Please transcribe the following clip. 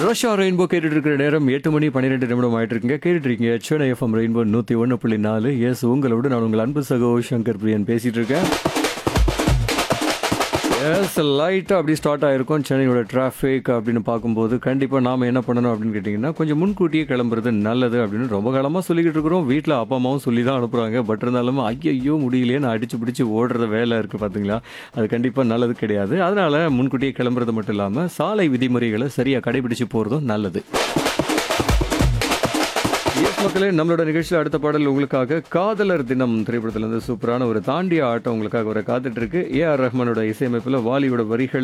Russia rainbow கேட்டுட்டு இருக்கிற நேரம் எட்டு மணி பன்னிரெண்டு நிமிடம் ஆயிட்டு இருக்குங்க கேட்டுட்டு இருக்கீங்க சென்னை எஃப்எம் ரெயின்போ நூற்றி ஒன்று புள்ளி நாலு எஸ் உங்களோடு நான் உங்கள் அன்பு சகோ சங்கர் பிரியன் பேசிட்டு இருக்கேன் எஸ் லைட்டாக அப்படி ஸ்டார்ட் ஆகிருக்கும் சென்னையோட டிராஃபிக் அப்படின்னு பார்க்கும்போது கண்டிப்பாக நாம் என்ன பண்ணணும் அப்படின்னு கேட்டிங்கன்னா கொஞ்சம் முன்கூட்டியே கிளம்புறது நல்லது அப்படின்னு ரொம்ப காலமாக சொல்லிக்கிட்டு இருக்கிறோம் வீட்டில் அப்பா அம்மாவும் சொல்லி தான் அனுப்புகிறாங்க பட் இருந்தாலும் ஐயோ முடியலையே நான் அடிச்சு பிடிச்சி ஓடுறத வேலை இருக்குது பார்த்தீங்களா அது கண்டிப்பாக நல்லது கிடையாது அதனால் முன்கூட்டியே கிளம்புறது மட்டும் இல்லாமல் சாலை விதிமுறைகளை சரியாக கடைபிடிச்சு போகிறதும் நல்லது எஸ் மக்களே நம்மளோட நிகழ்ச்சியில் அடுத்த பாடல் உங்களுக்காக காதலர் தினம் திரைப்படத்துல இருந்து சூப்பரான ஒரு தாண்டிய ஆட்டம் உங்களுக்காக ஒரு காத்துட்டு இருக்கு ஏ ஆர் ரஹ்மானோட இசையமைப்பில் வாலியோட வரிகள்